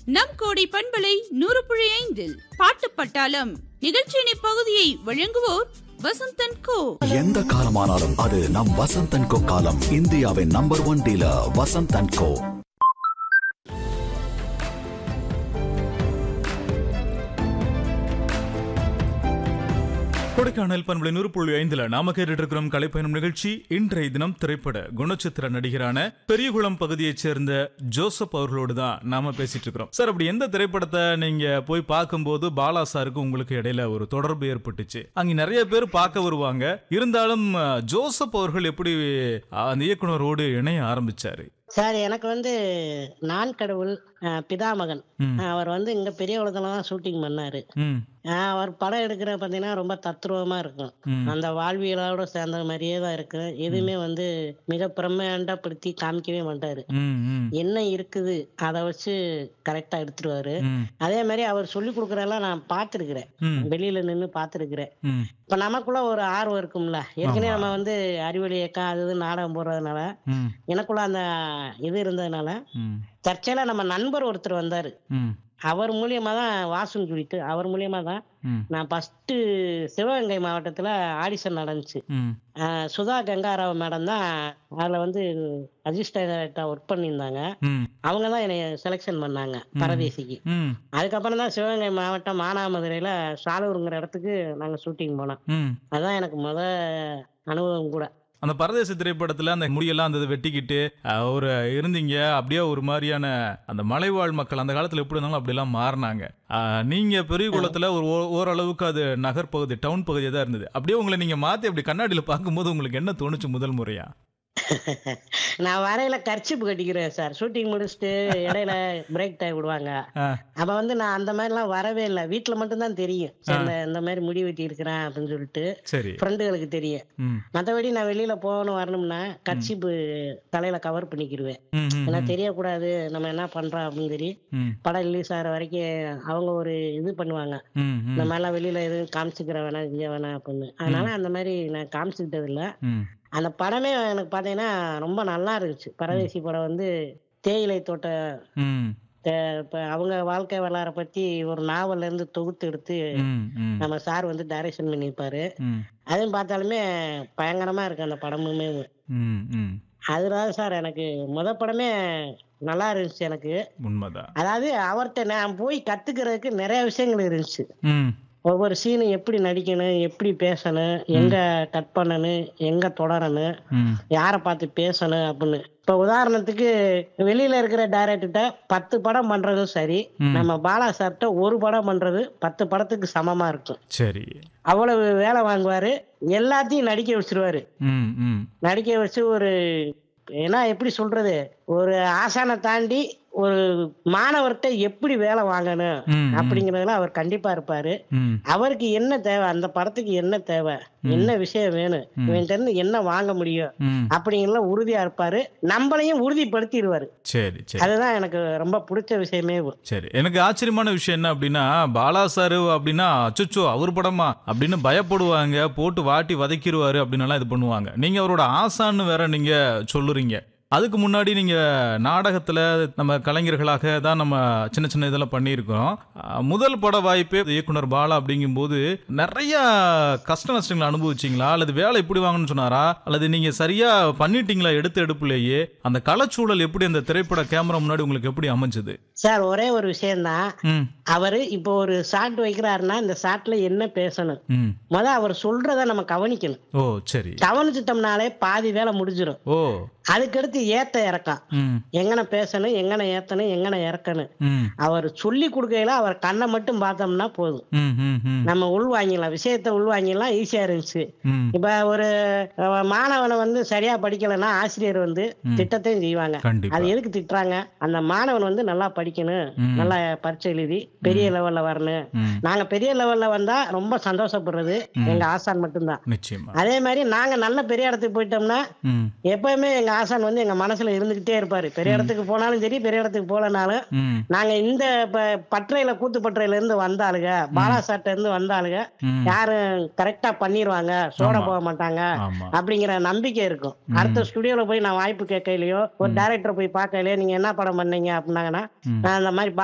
நம் கோடை பண்பலை நூறு புள்ளி ஐந்தில் பாட்டு பட்டாளம் நிகழ்ச்சியின் இப்பகுதியை வழங்குவோர் வசந்தன் கோ எந்த காலமானாலும் அது நம் வசந்தன் கோ காலம் இந்தியாவின் number one dealer Vasanthan Co Kodaikanal பண்பலை நூறு புள்ளி ஐந்துல நாம கேட்டுட்டு இருக்கிறோம் கலைப்பயணம் நிகழ்ச்சி இன்றைய தினம் திரைப்பட குணச்சித்திர நடிகரான பெரியகுளம் பகுதியைச் சேர்ந்த ஜோசப் அவர்களோடு தான் நாம பேசிட்டு இருக்கிறோம் சார் அப்படி எந்த திரைப்படத்தை நீங்க போய் பார்க்கும்போது பாலா சாருக்கு உங்களுக்கு இடையில ஒரு தொடர்பு ஏற்பட்டுச்சு அங்க நிறைய பேர் பார்க்க வருவாங்க இருந்தாலும் அஹ், ஜோசப் அவர்கள் எப்படி அஹ், அந்த இயக்குனரோடு இணைய ஆரம்பிச்சாரு சார் எனக்கு வந்து நான் கடவுள் அஹ், பிதாமகன் ம். அவர் வந்து இங்க பெரிய குளத்துல தான் ஷூட்டிங் பண்ணாரு ம் அஹ், அவர் படம் எடுக்கிற பார்த்தீங்கன்னா ரொம்ப தத்ரூபமா இருக்கும் ம். அந்த வாழ்வியலோட சேர்ந்த மாதிரியே தான் இருக்கு எதுவுமே வந்து மிக பிரம்மாண்டப்படுத்தி காமிக்கவே மாட்டாரு ம் ம் என்ன இருக்குது அதை வச்சு கரெக்டா எடுத்துருவாரு ம் அதே மாதிரி அவர் சொல்லி கொடுக்குறதெல்லாம் நான் பார்த்துருக்கிறேன் ம் வெளியில நின்று பார்த்துருக்கிறேன் ம் இப்ப நமக்குள்ள ஒரு ஆர்வம் இருக்கும்ல ஏற்கனவே நம்ம வந்து அறிவொளி இயக்கம் அது இது நாடகம் போடுறதுனால ம் எனக்குள்ள அந்த இது இருந்ததுனால ம் தற்செயலா நம்ம நண்பர் ஒருத்தர் வந்தாரு ம் அவர் மூலியமா தான் வாசுன்னு சொல்லிட்டு அவர் மூலியமா தான் ம் நான் ஃபர்ஸ்ட் சிவகங்கை மாவட்டத்துல ஆடிஷன் நடந்துச்சு ம் ஆஹ் சுதா கங்காராவ் மேடம் தான் அதுல வந்து அசிஸ்டண்டா ஒர்க் பண்ணியிருந்தாங்க ம் அவங்க தான் என்னை செலெக்ஷன் பண்ணாங்க பரதேசிக்கு ம் அதுக்கப்புறம் தான் சிவகங்கை மாவட்டம் மானாமதுரையில சாலூருங்கிற இடத்துக்கு நாங்க ஷூட்டிங் போனோம் ம் அதான் எனக்கு முத அனுபவம் கூட அந்த பரதேச திரைப்படத்துல அந்த முடியெல்லாம் அந்த வெட்டிக்கிட்டு அஹ், ஒரு இருந்தீங்க அப்படியே ஒரு மாதிரியான அந்த மலைவாழ் மக்கள் அந்த காலத்துல எப்படி இருந்தாலும் அப்படிலாம் மாறினாங்க அஹ், நீங்க பெரிய குளத்துல ஒரு ஓ- ஓரளவுக்கு அது நகர்பகுதி டவுன் பகுதியா தான் இருந்தது அப்படியே உங்களை நீங்க மாத்தி அப்படி கண்ணாடியில பார்க்கும்போது உங்களுக்கு என்ன தோணுச்சு முதல் முறையா நான் வரையில கர்ச்சிப்பு கட்டிக்கிறேன் சார் ஷூட்டிங் முடிச்சுட்டு இடையில பிரேக் டைம் விடுவாங்க ஆ. அப்ப வந்து நான் அந்த மாதிரிலாம் வரவே இல்லை வீட்டுல மட்டும்தான் தெரியும் சரி, இந்த இந்த மாதிரி முடி வெட்டி இருக்கிறேன் அப்படின்னு சொல்லிட்டு சரி ஃப்ரெண்டுகளுக்கு தெரியும் ம் மற்றபடி நான் வெளியில போகணும் வரணும்னா கர்ச்சிப்பு தலையில கவர் பண்ணிக்கிருவேன் ம் ம், ஏன்னா தெரியக்கூடாது நம்ம என்ன பண்றோம் அப்படின்னு சொல்லி ம் படம் ரிலீஸ் ஆகிற வரைக்கும் அவங்க ஒரு இது பண்ணுவாங்க ம் ம் இந்த மாதிரிலாம் வெளியில எதுவும் காமிச்சுக்கிற வேணாம் இங்க வேணாம் அப்படின்னு அதனால அந்த மாதிரி நான் காமிச்சுக்கிட்டது இல்ல ம் அந்த படமே எனக்கு பார்த்தீங்கன்னா ரொம்ப நல்லா இருந்துச்சு பரதேசி படம் வந்து தேயிலை தோட்ட ம் தே- இப்ப அவங்க வாழ்க்கை வரலாறை பத்தி ஒரு நாவல்ல இருந்து தொகுத்து எடுத்து ம் ம் நம்ம சார் வந்து டைரக்ஷன் பண்ணியிருப்பாரு ம் அதையும் பார்த்தாலுமே பயங்கரமா இருக்கு அந்த படமுமே ம் ம் அதனால சார் எனக்கு முத படமே நல்லா இருந்துச்சு எனக்கு உண்மைதான் அதாவது அவர்கிட்ட நான் போய் கத்துக்கிறதுக்கு நிறைய விஷயங்கள் இருந்துச்சு ம் ஒவ்வொரு சீனும் எப்படி நடிக்கணும் எப்படி பேசணும் எங்க கட் பண்ணணும் எங்க தொடரணும் ம் யாரை பார்த்து பேசணும் அப்படின்னு இப்ப உதாரணத்துக்கு வெளியில இருக்கிற டைரக்டர்கிட்ட பத்து படம் பண்றதும் சரி ம். நம்ம பாலா சார்கிட்ட ஒரு படம் பண்றது பத்து படத்துக்கு சமமா இருக்கும் சரி அவ்வளவு வேலை வாங்குவாரு எல்லாத்தையும் நடிக்க வச்சிருவாரு ம் ம் நடிக்க வச்சு ஒரு ஏன்னா எப்படி சொல்றது ஒரு ஆசானை தாண்டி ஒரு மாணவர்கிட்ட எப்படி வேலை வாங்கணும் ம், ம். அப்படிங்கறதுல அவர் கண்டிப்பா இருப்பாரு ம் அவருக்கு என்ன தேவை அந்த படத்துக்கு என்ன தேவை என்ன விஷயம் வேணும் இவன்கிட்ட இருந்து என்ன வாங்க முடியும் ம் அப்படிங்கறதுல உறுதியா இருப்பாரு நம்மளையும் உறுதிப்படுத்திடுவாரு சரி சரி அதுதான் எனக்கு ரொம்ப பிடிச்ச விஷயமே சரி எனக்கு ஆச்சரியமான விஷயம் என்ன அப்படின்னா பாலா சாரு அப்படின்னா அச்சோ அவர் படமா அப்படின்னு பயப்படுவாங்க போட்டு வாட்டி வதைக்கிருவாரு அப்படின்னு இது பண்ணுவாங்க நீங்க அவரோட ஆசான்னு வேற நீங்க சொல்லுறீங்க அதுக்கு முன்னாடி நீங்க நாடகத்துல நம்ம கலைஞர்களாக தான் நம்ம சின்ன சின்ன இதெல்லாம் பண்ணியிருக்கிறோம் அஹ், முதல் பட வாய்ப்பே இயக்குனர் பாலா அப்படிங்கும்போது நிறைய கஷ்ட நஷ்டங்களை அனுபவிச்சிங்களா அல்லது வேலை எப்படி வாங்கணும்னு சொன்னாரா அல்லது நீங்க சரியா பண்ணிட்டீங்களா எடுத்த எடுப்புலேயே அந்த கலைச்சூழல் எப்படி அந்த திரைப்பட கேமரா முன்னாடி உங்களுக்கு எப்படி அமைஞ்சது சார் ஒரே ஒரு விஷயம்தான் ம் அவரு இப்போ ஒரு ஷாட் வைக்கிறாருன்னா இந்த ஷாட்ல என்ன பேசணும் ம் முத அவர் சொல்றத நம்ம கவனிக்கணும் ஓ சரி கவனிச்சிட்டோம்னாலே பாதி வேலை முடிஞ்சிடும் ஓ அதுக்கடுத்து ஏத்த இறக்கம் ம் எங்கன பேசணும் எங்கன ஏத்தணும் எங்கன இறக்கணும் ம் அவர் சொல்லி கொடுக்கையில அவர் கண்ணை மட்டும் பார்த்தோம்னா போதும் ம் ம் ம் நம்ம உள்வாங்கிடலாம் விஷயத்த உள்வாங்கிடலாம் ஈஸியா இருந்துச்சு ம் இப்ப ஒரு அஹ், மாணவனை வந்து சரியா படிக்கலைன்னா ஆசிரியர் வந்து திட்டத்தையும் செய்வாங்க கண்டிப்பா அது எதுக்கு திட்டுறாங்க அந்த மாணவன் வந்து நல்லா படிக்கணும் ம். நல்லா பரீட்சை எழுதி பெரிய லெவல்ல வரணும் ம் நாங்க பெரிய லெவல்ல வந்தா ரொம்ப சந்தோஷப்படுறது எங்க ஆசான் மட்டும்தான் நிச்சயமா அதே மாதிரி நாங்க நல்ல பெரிய இடத்துக்கு போயிட்டோம்னா ம் எப்பவுமே எங்க ஆசான் வந்து எங்க மனசுல இருந்துகிட்டே இருப்பாரு பெரிய இடத்துக்கு போனாலும் சரி பெரிய இடத்துக்கு போலனாலும் ம் நாங்க இந்த ப- பற்றையில கூத்து பற்றையில இருந்து வந்த ஆளுங்க பாலா சார்ட்ட இருந்து வந்த ஆளுங்க ம் யாரும் கரெக்டா பண்ணிருவாங்க சோட போக மாட்டாங்க ஆமா அப்படிங்கிற நம்பிக்கை இருக்கும் அடுத்த ஸ்டுடியோல போய் நான் வாய்ப்பு கேட்கலையோ ஒரு டைரக்டர் போய் பார்க்கலையோ நீங்க என்ன படம் பண்ணீங்க அப்படின்னாங்கன்னா ம். நான் அந்த மாதிரி